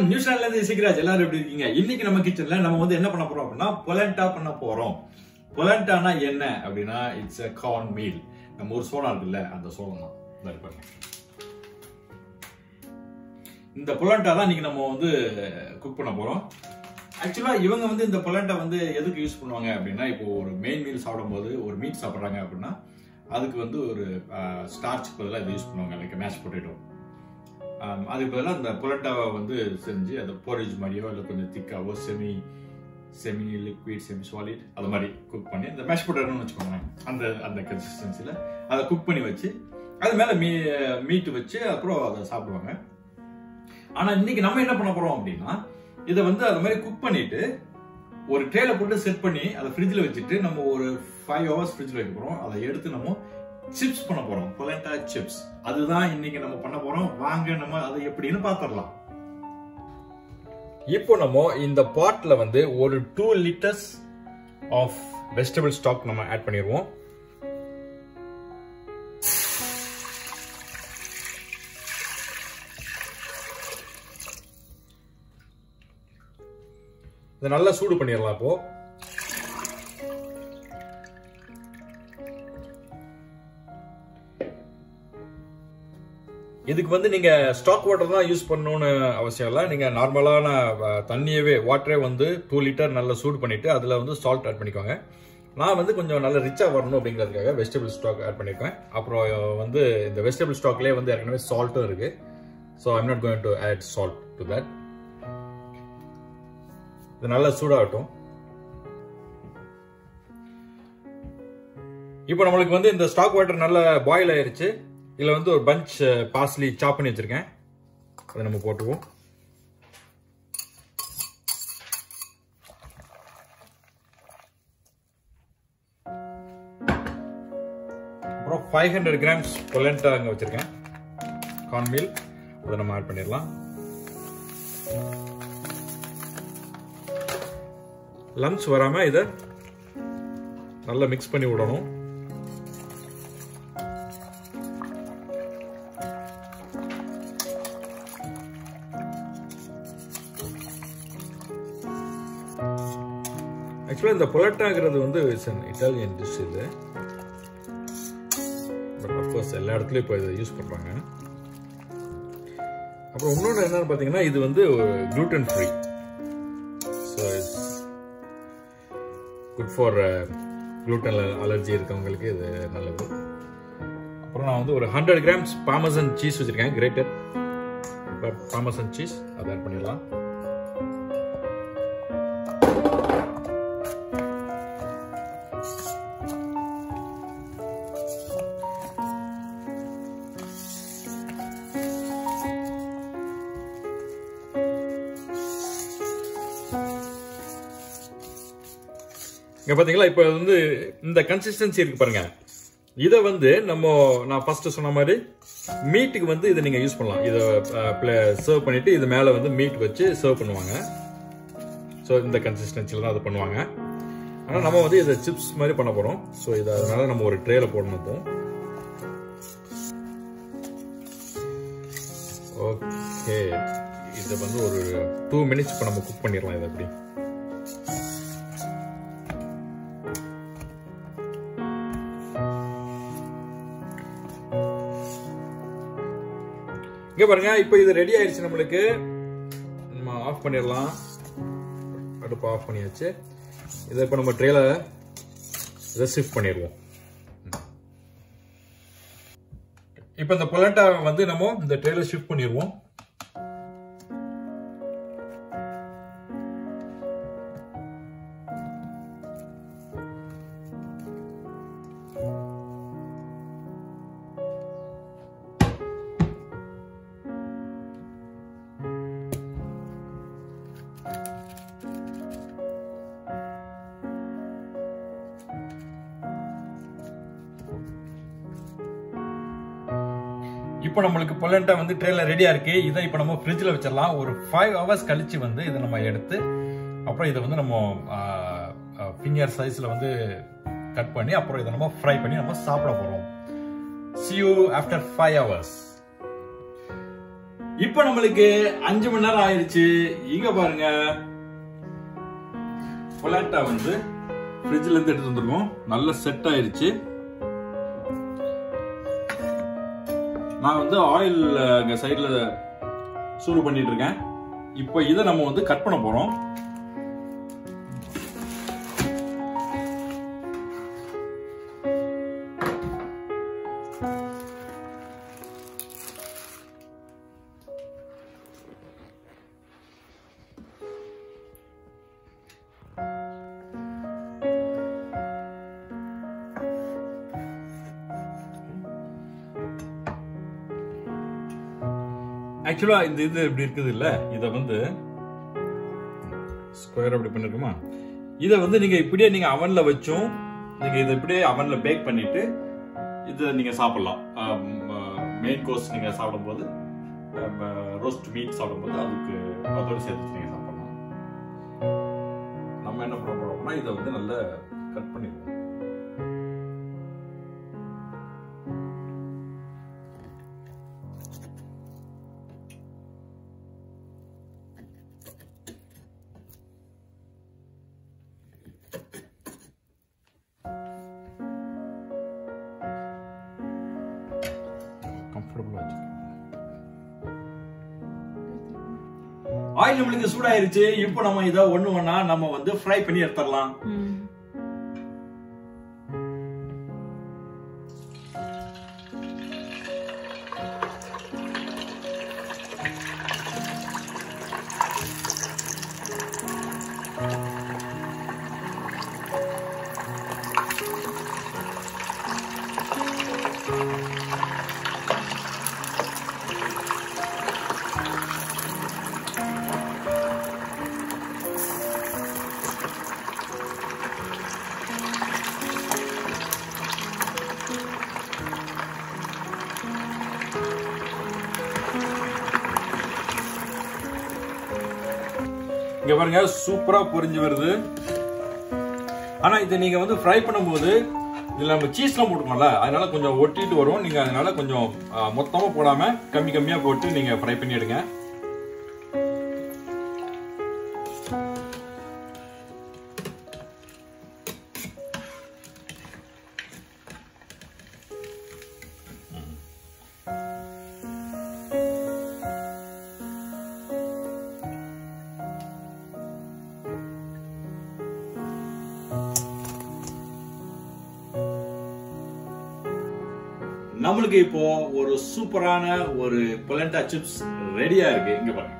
நியூசிலாந்துல இருந்து சிகராஜ் எல்லாரும் எப்படி இருக்கீங்க இன்னைக்கு நம்ம கிச்சன்ல நம்ம வந்து என்ன பண்ண போறோம் அப்படின்னா பொலண்டா பண்ண போறோம் பொலண்டானா என்ன அப்படின்னா இட்ஸ் a corn மீல் நம்ம ஒரு சோளம் இருக்குல்ல அந்த சோளம் தான் இந்த இருக்கு பாருங்க. இந்த பொலண்டா தான் இன்னைக்கு நம்ம வந்து குக் பண்ண போறோம் ஆக்சுவலா இவங்க வந்து இந்த பொலண்டா வந்து எதுக்கு யூஸ் பண்ணுவாங்க அப்படின்னா இப்போ ஒரு மெயின் மீல் சாப்பிடும்போது ஒரு மீட் சாப்பிட்றாங்க அப்படின்னா அதுக்கு வந்து ஒரு ஸ்டார்ச் பதிலாக இதை யூஸ் பண்ணுவாங்க லைக் மேஷ் பொட்டேட்டோ அதுக்கு பதிலாக அந்த புலட்டாவை வந்து செஞ்சு அதை போரேஜ் மாதிரியோ இல்லை கொஞ்சம் திக்காவோ semi semi liquid semi solid அது மாதிரி குக் பண்ணி இந்த மேஷ் பொட்டேட்டோன்னு வச்சுக்கோங்களேன் அந்த அந்த கன்சிஸ்டன்சியில் அதை குக் பண்ணி வச்சு அது மேலே மீ மீட்டு வச்சு அப்புறம் அதை சாப்பிடுவாங்க ஆனால் இன்னைக்கு நம்ம என்ன பண்ண போறோம் அப்படின்னா இதை வந்து அது மாதிரி குக் பண்ணிட்டு ஒரு ட்ரேல போட்டு செட் பண்ணி அதை ஃப்ரிட்ஜில் வச்சுட்டு நம்ம ஒரு ஃபைவ் ஹவர்ஸ் ஃப்ரிட்ஜில் வைக்க போறோம் அதை எடுத்து நம்ம சிப்ஸ் பண்ண போறோம் பொலண்டா சிப்ஸ் அதுதான் இன்னைக்கு நம்ம பண்ண போறோம் வாங்க நம்ம அதை எப்படின்னு பார்த்துடலாம் இப்போ நம்ம இந்த பாட்ல வந்து ஒரு two litres of vegetable stock நம்ம ஆட் பண்ணிடுவோம் இதை நல்லா சூடு பண்ணிடலாம் இப்போ இதுக்கு வந்து நீங்க ஸ்டாக் வாட்டர் தான் யூஸ் பண்ணணும்னு அவசியம் இல்லை நீங்க நார்மலான அஹ், தண்ணியவே வாட்டரே வந்து டூ லிட்டர் நல்லா சூடு பண்ணிட்டு அதுல வந்து சால்ட் ஆட் பண்ணிக்கோங்க நான் வந்து கொஞ்சம் நல்ல ரிச்சா வரணும் அப்படிங்கிறதுக்காக வெஜிடபிள் ஸ்டாக் ஆட் பண்ணிருக்கேன் அப்புறம் வந்து இந்த வெஜிடபிள் ஸ்டாக்லேயே வந்து ஏற்கனவே சால்ட்டும் இருக்கு so I'm not going to add salt to that இது நல்லா சூடாகட்டும் இப்போ நம்மளுக்கு வந்து இந்த ஸ்டாக் வாட்டர் நல்லா பாயில் ஆயிருச்சு இதுல வந்து ஒரு பஞ்ச் பாஸ்லி சாப் பண்ணி வச்சிருக்கேன் அதை நம்ம போட்டுக்குவோம் அப்புறம் ஃபைவ் ஹண்ட்ரட் கிராம்ஸ் பொலண்டா அங்கே வச்சிருக்கேன் கார்ன் மீல் அதை நம்ம ஆட் பண்ணிடலாம் லம்ஸ் வராம இதை நல்லா மிக்ஸ் பண்ணி விடணும் ஆக்சுவலாக இந்த பொலட்டாங்கிறது வந்து இட்ஸ் அன் இட்டாலியன் டிஷ் இது பட் அஃப்கோர்ஸ் எல்லா இடத்துலையும் இப்போ இதை யூஸ் பண்ணுறாங்க அப்புறம் இன்னொன்று என்னன்னு பார்த்தீங்கன்னா இது வந்து gluten free so it's good for gluten allergy இருக்கவங்களுக்கு இது நல்லது அப்புறம் நான் வந்து ஒரு ஹண்ட்ரட் கிராம்ஸ் பாமசன் சீஸ் வச்சுருக்கேன் கிரேட்டட் பாமசன் சீஸ் அதை ஆட் பண்ணிடலாம் இங்க பாத்தீங்களா இப்போ வந்து இந்த கன்சிஸ்டன்சி இருக்கு பாருங்க இதை வந்து நம்ம நான் ஃபர்ஸ்ட் சொன்ன மாதிரி மீட்டுக்கு வந்து இதை நீங்க யூஸ் பண்ணலாம் இதை சர்வ் பண்ணிட்டு இது மேல வந்து மீட் வச்சு சர்வ் பண்ணுவாங்க ஸோ இந்த கன்சிஸ்டன்சில தான் அதை பண்ணுவாங்க ஆனால் நம்ம வந்து இதை சிப்ஸ் மாதிரி பண்ண போறோம் ஸோ இதை அதனால நம்ம ஒரு ட்ரேல போடணும் இப்போ ஓகே இதை வந்து ஒரு டூ மினிட்ஸ் இப்போ நம்ம குக் பண்ணிடலாம் இதை அப்படி இங்க பாருங்க இப்போ இது ரெடி ஆயிடுச்சு நம்மளுக்கு நம்ம ஆஃப் பண்ணிடலாம் அடுப்பு ஆஃப் பண்ணியாச்சு இதை இப்போ நம்ம ட்ரேல இதை ஷிஃப்ட் பண்ணிடுவோம் இப்போ இந்த பொலட்டா வந்து நம்ம இந்த ட்ரேல ஷிஃப்ட் பண்ணிடுவோம் இப்போ நம்மளுக்கு பொலண்டா வந்து ட்ரேல ரெடியா இருக்கு இதை இப்போ நம்ம ஃப்ரிட்ஜில் வச்சிடலாம் ஒரு ஃபைவ் ஹவர்ஸ் கழிச்சு வந்து இதை நம்ம எடுத்து அப்புறம் இதை வந்து நம்ம ஃபிங்கர் சைஸ்ல வந்து கட் பண்ணி அப்புறம் இதை நம்ம ஃப்ரை பண்ணி நம்ம சாப்பிட போறோம் see you after five hours இப்ப நம்மளுக்கு அஞ்சு மணி நேரம் ஆயிருச்சு இங்க பாருங்க பொலாட்டா வந்து ஃப்ரிட்ஜ்ல இருந்து எடுத்து வந்திருக்கோம் நல்ல செட் ஆயிருச்சு நான் வந்து ஆயில் அங்க சைடுல சூடு பண்ணிட்டு இருக்கேன் இப்போ இதை நம்ம வந்து கட் பண்ண போறோம் ஆக்சுவலா இந்த இது இப்படி இருக்குது இல்ல இத வந்து ஸ்கொயர் அப்படி பண்ணிருக்குமா இத வந்து நீங்க இப்படியே நீங்க அவன்ல வச்சும் நீங்க இதை இப்படியே அவன்ல பேக் பண்ணிட்டு இதை நீங்க சாப்பிடலாம் மெயின் கோர்ஸ் நீங்க சாப்பிடும்போது ரோஸ்ட் மீட் சாப்பிடும்போது அதுக்கு அதோட சேர்த்து நீங்க சாப்பிடலாம் நம்ம என்ன பண்ண போறோம்னா இதை வந்து நல்லா கட் பண்ணிடுவோம் கம்ஃபர்டபுளா வச்சுக்கோங்க ஆயில் நம்மளுக்கு சூடாயிருச்சு இப்போ நம்ம இதை ஒண்ணு ஒண்ணா நம்ம வந்து ஃப்ரை பண்ணி எடுத்துடலாம் இங்க பாருங்க சூப்பரா பொரிஞ்சு வருது ஆனா இதை நீங்க வந்து ஃப்ரை பண்ணும்போது இதுல நம்ம சீஸ்லாம் போட்டுக்கோம்ல அதனால கொஞ்சம் ஒட்டிட்டு வரும் நீங்க அதனால கொஞ்சம் ஆ, மொத்தமா போடாம கம்மி கம்மியா போட்டு நீங்க ஃப்ரை பண்ணி எடுங்க நம்மளுக்கு இப்போ ஒரு சூப்பரான ஒரு பொலண்டா சிப்ஸ் ரெடியா இருக்கு இங்க பாருங்க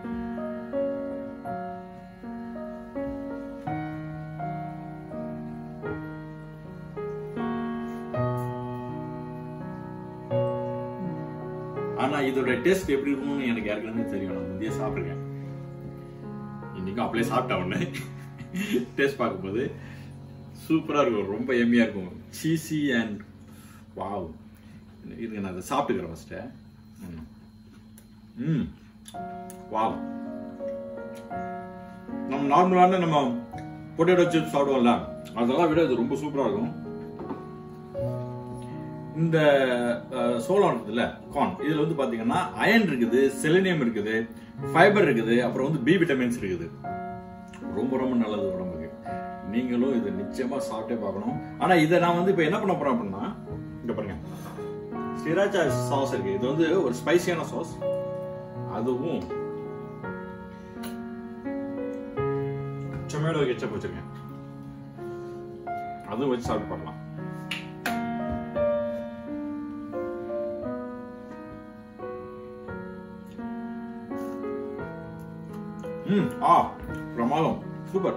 ஆனா இதோட டேஸ்ட் எப்படி இருக்கும்னு எனக்கு ஏற்கனவே தெரியும் நான் முந்தைய சாப்பிட்டுருக்கேன் இன்னைக்கும் அப்படியே சாப்பிட்டேன் ஒண்ணு டேஸ்ட் பார்க்கும்போது சூப்பரா இருக்கும் ரொம்ப எம்மியா இருக்கும் சீசி அண்ட் வாவ் இருங்க நான் அதை சாப்பிட்டுக்கிறேன் ஃபர்ஸ்ட்டு ம் ம் வாவ் நம்ம நார்மலான நம்ம பொட்டேட்டோ சிப்ஸ் சாப்பிடுவோம்ல அதெல்லாம் விட இது ரொம்ப சூப்பரா இருக்கும் இந்த அஹ், சோளம் இருக்குதுல்ல கார்ன் இதுல வந்து பாத்தீங்கன்னா அயன் இருக்குது செலினியம் இருக்குது ஃபைபர் இருக்குது அப்புறம் வந்து பி விட்டமின்ஸ் இருக்குது ரொம்ப ரொம்ப நல்லது உடம்புக்கு நீங்களும் இது நிச்சயமா சாப்பிட்டே பார்க்கணும் ஆனா இதை நான் வந்து இப்ப என்ன பண்ண போறேன் அப்படின்னா இங்க பாருங்க ஸ்ரீராஜா சாஸ் இருக்கு இது வந்து ஒரு ஸ்பைசியான சாஸ் அதுவும் டொமேட்டோ கெச்சப் வச்சிருக்கேன் அதுவும் வச்சு சாப்பிட்டு பார்க்கலாம் ம் ஆ பிரமாதம் சூப்பர்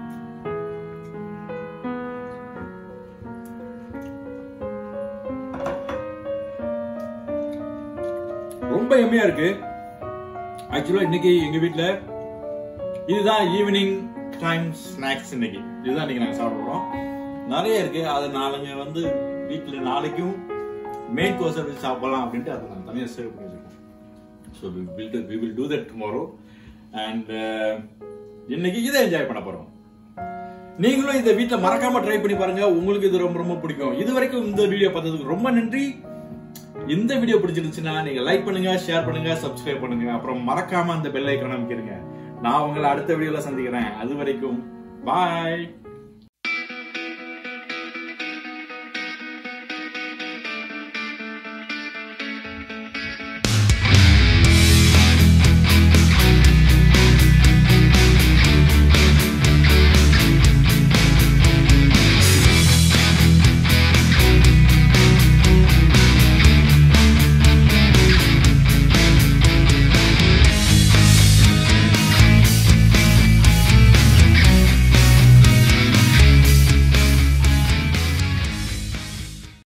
ரொம்ப எம்மையா இருக்கு ஆக்சுவலா இன்னைக்கு எங்க வீட்ல இதுதான் ஈவினிங் டைம் ஸ்நாக்ஸ் இன்னைக்கு இதுதான் இன்னைக்கு நாங்க சாப்பிட போறோம் நிறைய இருக்கு அது நாளைங்க வந்து வீட்ல நாளைக்கும் மெயின் கோர்ஸ் வச்சு சாப்பிடலாம் அப்படின்ட்டு அதை நாங்கள் தனியாக சேவ் பண்ணி வச்சிருக்கோம் so we will we will do that tomorrow and இன்னைக்கு இதை என்ஜாய் பண்ண போறோம் நீங்களும் இந்த வீட்ல மறக்காம ட்ரை பண்ணி பாருங்க உங்களுக்கு இது ரொம்ப ரொம்ப பிடிக்கும் இது வரைக்கும் இந்த வீடியோ பார்த்ததுக்கு ரொம்ப நன்றி இந்த வீடியோ பிடிச்சிருந்துச்சுன்னா நீங்க லைக் பண்ணுங்க ஷேர் பண்ணுங்க சப்ஸ்கிரைப் பண்ணுங்க அப்புறம் மறக்காம அந்த பெல் ஐக்கான அமைக்கிறீங்க நான் உங்களை அடுத்த வீடியோல சந்திக்கிறேன் அது வரைக்கும் பாய்